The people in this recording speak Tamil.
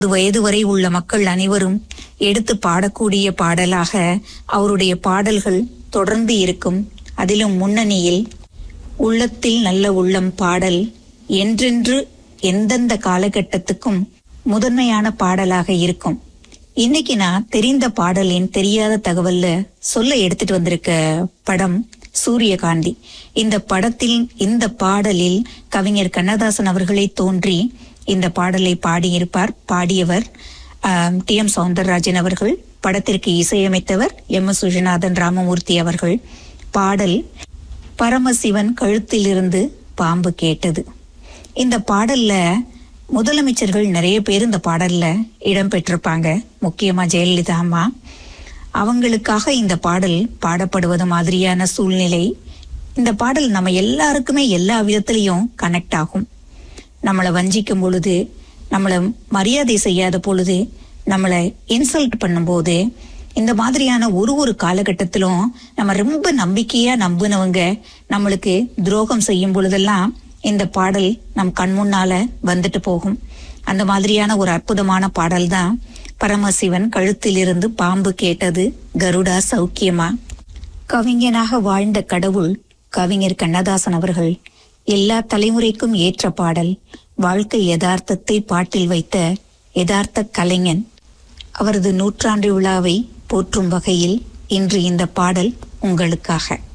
வயது வரை உள்ள மக்கள் அனைவரும் எடுத்து பாடக்கூடிய பாடலாக அவருடைய பாடல்கள் தொடர்ந்து இருக்கும் அதிலும் முன்னணியில் உள்ளத்தில் நல்ல உள்ளம் பாடல் என்றென்று எந்தெந்த காலகட்டத்துக்கும் முதன்மையான பாடலாக இருக்கும் இன்னைக்கு நான் தெரிந்த பாடலின் தெரியாத தகவல்ல சொல்ல எடுத்துட்டு வந்திருக்க படம் சூரியகாந்தி இந்த படத்தில் இந்த பாடலில் கவிஞர் கண்ணதாசன் அவர்களே தோன்றி இந்த பாடலை பாடியிருப்பார் பாடியவர் டி எம் சவுந்தரராஜன் அவர்கள் படத்திற்கு இசையமைத்தவர் எம் எஸ் சுஜநாதன் ராமமூர்த்தி அவர்கள் பாடல் பரமசிவன் கழுத்திலிருந்து பாம்பு கேட்டது இந்த பாடல்ல முதலமைச்சர்கள் நிறைய பேர் இந்த பாடல்ல இடம் பெற்றிருப்பாங்க முக்கியமா ஜெயலலிதா அம்மா அவங்களுக்காக இந்த பாடல் பாடப்படுவது மாதிரியான சூழ்நிலை இந்த பாடல் நம்ம எல்லாருக்குமே எல்லா விதத்திலையும் கனெக்ட் ஆகும் நம்மளை வஞ்சிக்கும் பொழுது நம்மளை மரியாதை செய்யாத பொழுது நம்மளை இன்சல்ட் பண்ணும்போது இந்த மாதிரியான ஒரு ஒரு காலகட்டத்திலும் நம்ம ரொம்ப நம்பிக்கையா நம்பினவங்க நம்மளுக்கு துரோகம் செய்யும் பொழுதெல்லாம் இந்த பாடல் நம் கண் முன்னால வந்துட்டு போகும் அந்த மாதிரியான ஒரு அற்புதமான பாடல் தான் பரமசிவன் கழுத்திலிருந்து பாம்பு கேட்டது கருடா சௌக்கியமா கவிஞனாக வாழ்ந்த கடவுள் கவிஞர் கண்ணதாசன் அவர்கள் எல்லா தலைமுறைக்கும் ஏற்ற பாடல் வாழ்க்கை யதார்த்தத்தை பாட்டில் வைத்த யதார்த்த கலைஞன் அவரது நூற்றாண்டு விழாவை போற்றும் வகையில் இன்று இந்த பாடல் உங்களுக்காக